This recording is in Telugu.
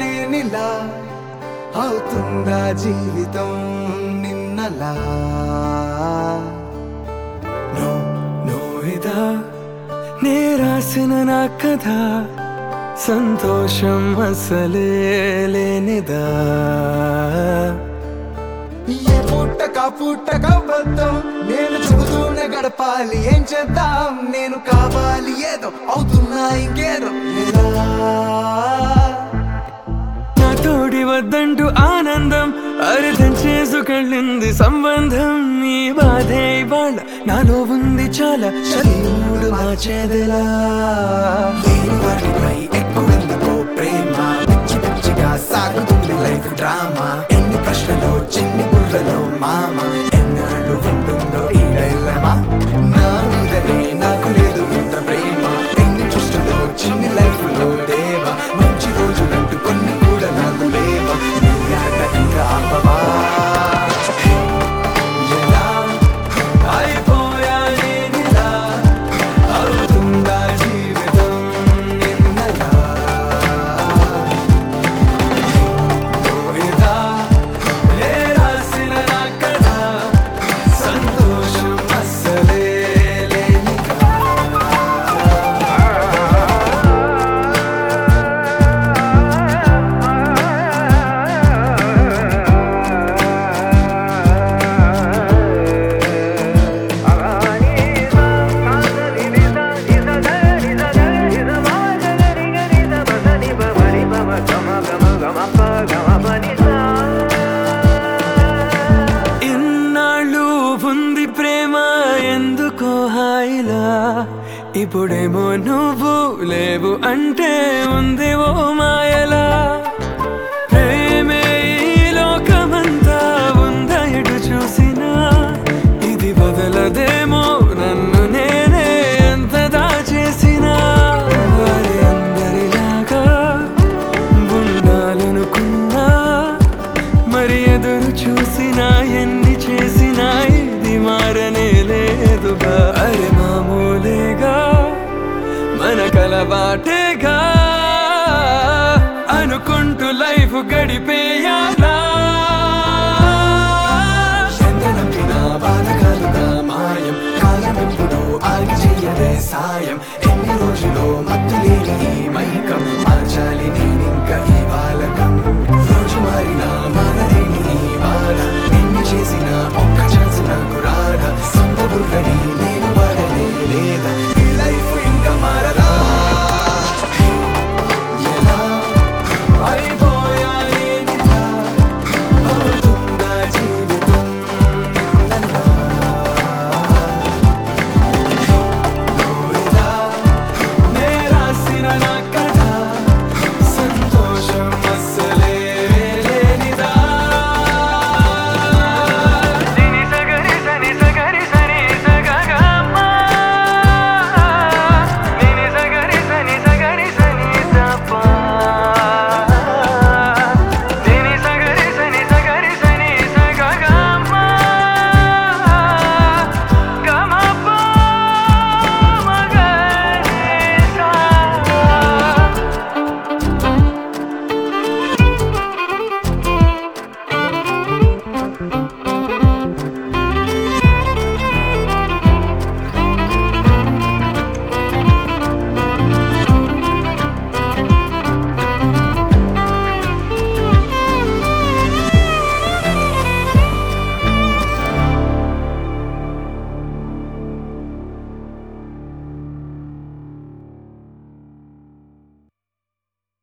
నేనిలా అవుతుందా జీవితం నిన్నలా నో నో ఇదా నే రాసిన నా కథ సంతోషం అసలే లేనిదా ఏ పుట్టక పుట్టక బద్దం నేను చెబుతూనే గడపాలి ఏం చేద్దాం నేను కావాలి ఏదో అవుతున్నా ఇంకేదో ఎలా నా తోడి వద్దంటూ ఆనందం అర్థం చేసుకెళ్ళింది సంబంధం ఈ బాధే ఇవాళ నాలో ఉంది చాలా శరీరుడు మార్చేదిలా లేని వాటిపై ఎక్కువెందుకో ప్రేమ పిచ్చి పిచ్చిగా సాగుతుంది లైఫ్ డ్రామా ఎన్ని ప్రశ్నలు చిన్ని బుర్రలో మామ ఎన్నాళ్ళు ఉంటుందో ఈ డైలమా నా మీదనే నాకు లేదు ఇంత ప్రేమ ఎన్ని దృష్టిలో చిన్ని లైఫ్ లో దేవా మంచి రోజులంటూ కొన్ని కూడా నాకు లేవా నీ ఆట ఇంకా ఆపవా ఎలా అయిపోయా నేనిలా అవుతుందా జీవితం నిన్నలా పోయేదా ఏ రాసిన నా కథ సంతోషం అస్సలే లేనిదా ఇన్నాళ్ళు ఉంది ప్రేమ ఎందుకో హాయిలా ఇప్పుడేమో నువ్వు లేవు అంటే ఉంది ఓ మాయలా ప్రేమే ఈ లోకమంతా ఉందా ఎటు చూసినా ఇది వదలదేమో నన్ను నేనే ఎంత దాచేసినా వారి అందరిలాగా ఉండాలనుకున్నా మరి ఎదురు చూసినా ఎన్ని చేసినా ఇది మారనే లేదుగా అరే మామూలేగా మన కలవాటేగా అనుకుంటూ లైఫ్ గడిపేయాలా ఎంత నమ్మినా బాధకాలుగా మాయం కాలం ఎప్పుడో ఆగి చెయ్యదే సాయం ఎన్ని రోజులో మత్తు లేని ఈ మైకం మార్చాలి నీ